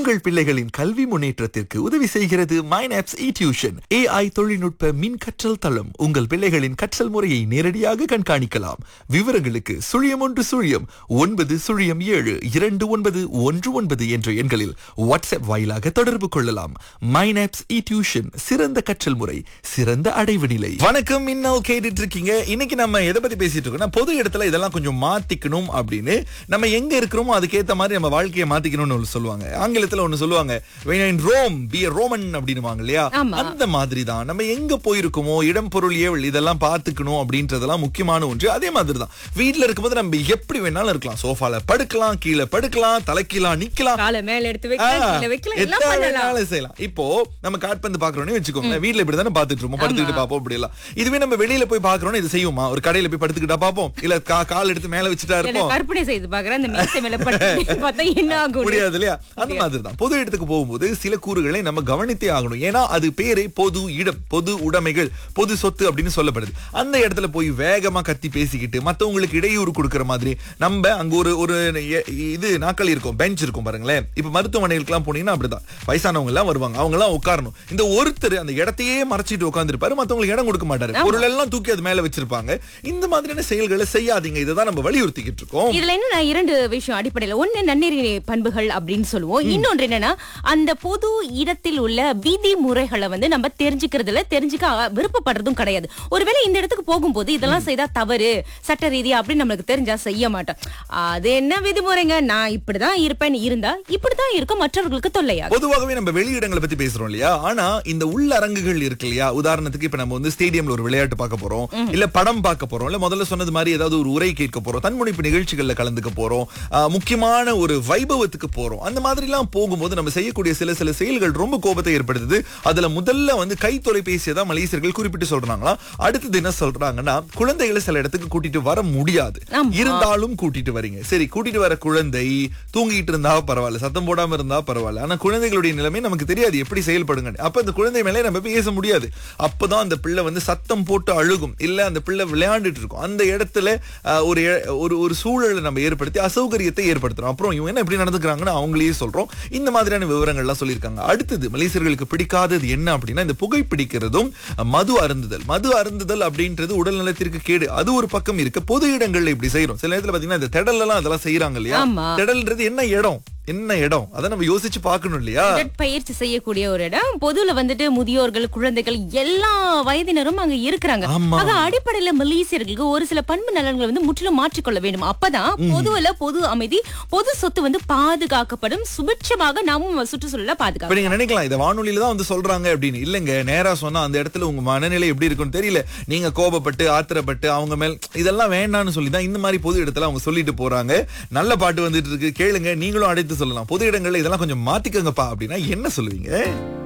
உங்கள் பிள்ளைகளின் கல்வி முன்னேற்றத்திற்கு உதவி செய்கிறது மைனாப்ஸ் இ டியூஷன் ஏஐ தொழில்நுட்ப மின் கற்றல் தளம் உங்கள் பிள்ளைகளின் கற்றல் முறையை நேரடியாக கண்காணிக்கலாம் விவரங்களுக்கு சுழியம் ஒன்று சுழியம் ஒன்பது சுழியம் ஏழு இரண்டு ஒன்பது ஒன்று ஒன்பது என்ற எண்களில் வாட்ஸ்அப் வாயிலாக தொடர்பு கொள்ளலாம் மைனாப்ஸ் இ டியூஷன் சிறந்த கற்றல் முறை சிறந்த அடைவு நிலை வணக்கம் இன்னும் கேட்டுட்டு இருக்கீங்க இன்னைக்கு நம்ம எதை பத்தி பேசிட்டு இருக்கோம்னா பொது இடத்துல இதெல்லாம் கொஞ்சம் மாத்திக்கணும் அப்படின்னு நம்ம எங்க இருக்கிறோமோ அதுக்கேத்த மாதிரி நம்ம வாழ்க்கையை மாத்திக்கணும்னு ஒண்ணு சொல்லுவாங்க ஆங்கிலத்துல ஒண்ணு சொல்லுவாங்க ரோம் பி ரோமன் அப்படின்னுவாங்க இல்லையா ஆமா. அந்த மாதிரி தான் நம்ம எங்க போயிருக்கோமோ இடம் பொருள் ஏவல் இதெல்லாம் பார்த்துக்கணும் அப்படின்றதெல்லாம் முக்கியமான ஒன்று அதே மாதிரி தான் வீட்டுல இருக்கும்போது நம்ம எப்படி வேணாலும் இருக்கலாம் சோஃபால படுக்கலாம் கீழே படுக்கலாம் தலைக்கீழா நிக்கலாம் காலை மேல எடுத்து வைக்கலாம் கீழே வைக்கலாம் எல்லாம் எத்தனை பண்ணலாம் வேணாலும் செய்யலாம் இப்போ நம்ம காட்பந்து பாக்குறோம்னு வச்சுக்கோங்க வீட்ல இப்படி தானே பாத்துட்டு இருப்போம் படுத்துக்கிட்டு பாப்போம் இப்படி எல்லாம் இதுவே நம்ம வெளியில போய் பாக்குறோம் இது செய்வோமா ஒரு கடையில போய் படுத்துக்கிட்டா பாப்போம் இல்ல கா- கால் எடுத்து மேல வச்சுட்டா இல்ல, இருப்போம் கற்பனை செய்து பாக்குறேன் அந்த மீசை மேல பட்டு பார்த்தா என்ன ஆகும் முடியாது இல்லையா அந்த மாதிரி தான் பொது இடத்துக்கு போகும்போது சில கூறுகளை நம்ம கவனித்தே ஆகணும் ஏன்னா அது பேரே பொது இடம் பொது உடைமைகள் பொது சொத்து அப்படின்னு சொல்லப்படுது அந்த இடத்துல போய் வேகமா கத்தி பேசிக்கிட்டு மத்தவங்களுக்கு இடையூறு கொடுக்கிற மாதிரி நம்ம அங்க ஒரு ஒரு எ- இது நாக்கள் இருக்கும் பெஞ்ச் இருக்கும் பாருங்களேன் இப்ப மருத்துவமனைகளுக்குலாம் போனீங்கன்னா அப்படிதான் வயசானவங்க எல்லாம் வருவாங்க அவங்க எல்லாம் உட்காரணும் இந்த ஒருத்தர் அந்த இடத்தையே மறைச்சிட்டு உட்கார்ந்திருப்பாரு மத்தவங்களுக்கு இடம் கொடுக்க மாட்டாரு பொருள் எல்லாம் தூக்கி அது மேல வச்சிருப்பாங்க இந்த மாதிரியான செயல்களை செய்யாதீங்க இதுதான் நம்ம வலியுறுத்திக்கிட்டு இருக்கோம் இதுல என்ன இரண்டு விஷயம் அடிப்படையில ஒண்ணு நன்னெறி பண்புகள் அப்படின்னு சொல்லுவோம் இன்னொன்று என்னன்னா அந்த பொது இடத்தில் உள்ள விதி முறைகளை வந்து நம்ம தெரிஞ்சுக்கிறதுல தெரிஞ்சுக்க அ- விருப்பப்படுறதும் கிடையாது ஒருவேளை இந்த இடத்துக்கு போகும்போது இதெல்லாம் செய்தா தவறு சட்ட ரீதியா அப்படின்னு நம்மளுக்கு தெரிஞ்சா செய்ய மாட்டோம் அது என்ன விதிமுறைங்க நான் இப்படிதான் இருப்பேன் இருந்தா இப்படிதான் இருக்கும் மற்றவர்களுக்கு தொல்லையா பொதுவாகவே நம்ம வெளியிடங்களை பத்தி பேசுறோம் இல்லையா ஆனா இந்த உள்ளரங்குகள் இருக்கு இல்லையா உதாரணத்துக்கு இப்ப நம்ம வந்து ஸ்டேடியம்ல ஒரு விளையாட்டு பார்க்க போறோம் இல்ல படம் பார்க்க போறோம் இல்ல முதல்ல சொன்னது மாதிரி ஏதாவது ஒரு உரை கேட்க போறோம் தன்முனைப்பு நிகழ்ச்சிகள்ல கலந்துக்க போறோம் ஆஹ், முக்கியமான ஒரு வைபவத்துக்கு போறோம் அந்த மாதிரி எல்லாம் போகும்போது நம்ம செய்யக்கூடிய சில சில செயல்கள் ரொம்ப கோபத்தை ஏற்படுத்துது அதுல முதல்ல வந்து கை தொலைபேசியை தான் மலேசியர்கள் குறிப்பிட்டு சொல்றாங்களா அடுத்தது என்ன சொல்றாங்கன்னா குழந்தைகளை சில இடத்துக்கு கூட்டிட்டு வர முடியாது ஆமா. இருந்தாலும் கூட்டிட்டு வரீங்க சரி கூட்டிட்டு வர குழந்தை தூங்கிட்டு இருந்தா பரவாயில்ல சத்தம் போடாம இருந்தா பரவாயில்ல ஆனா குழந்தைகளுடைய நிலைமை நமக்கு தெரியாது எப்படி செயல்படுங்க அப்ப அந்த குழந்தை மேலே நம்ம பேச முடியாது அப்பதான் அந்த பிள்ளை வந்து சத்தம் போட்டு அழுகும் இல்ல அந்த பிள்ளை விளையாண்டுட்டு இருக்கும் அந்த இடத்துல ஆஹ், ஒரு எ- ஒரு ஒரு சூழலை நம்ம ஏற்படுத்தி அசௌகரியத்தை ஏற்படுத்துறோம் அப்புறம் இவங்க என்ன எப்படி நடந்துக்கிறாங்கன்னு அவங்களையே சொல்றோம் இந்த மாதிரியான விவரங்கள்லாம் சொல்லியிருக்காங்க அடுத்தது மலேசியர்களுக்கு பிடிக்காதது என்ன அப்படின்னா இந்த புகைப்பிடிக்கிறதும் அஹ், மது அருந்துதல் மது அருந்துதல் அப்படின்றது உடல் நலத்திற்கு கேடு அது ஒரு பக்கம் இருக்கு பொது இடங்கள்ல இப்படி செய்யறோம் சில நேரத்துல பாத்தீங்கன்னா இந்த திடல் எல்லாம் அதெல்லாம் செய்யறாங்க இல்லையா ஆமா. திடல்ன்றது என்ன இடம் என்ன இடம் அதை நம்ம யோசிச்சு பார்க்கணும் இல்லையா உடற்பயிற்சி செய்யக்கூடிய ஒரு இடம் பொதுல வந்துட்டு முதியோர்கள் குழந்தைகள் எல்லா வயதினரும் அங்க இருக்கிறாங்க ஆமா. ஆக அடிப்படையில மலேசியர்களுக்கு ஒரு சில பண்பு நலன்களை வந்து முற்றிலும் மாற்றிக்கொள்ள வேண்டும் அப்பதான் பொதுவுல பொது அமைதி பொது சொத்து வந்து பாதுகாக்கப்படும் சுபிட்சமாக நாமும் சுற்றுச்சூழலை இப்ப பாதுகாக்கணும் நீங்க நினைக்கலாம் இத வானொலியில தான் வந்து சொல்றாங்க அப்படின்னு இல்லங்க நேரா சொன்னா அந்த இடத்துல உங்க மனநிலை எப்படி இருக்கும்னு தெரியல நீங்க கோபப்பட்டு ஆத்திரப்பட்டு அவங்க மேல் இதெல்லாம் வேண்டாம்னு சொல்லி தான் இந்த மாதிரி பொது இடத்துல அவங்க சொல்லிட்டு போறாங்க நல்ல பாட்டு வந்துட்டு இருக்கு கேளுங்க நீங்களும் அழைத்து சொல்லலாம் பொது இடங்கள்ல இதெல்லாம் கொஞ்சம் மாத்திக்கங்கப்பா அப்படின்னா என்ன சொல்லுவீங்க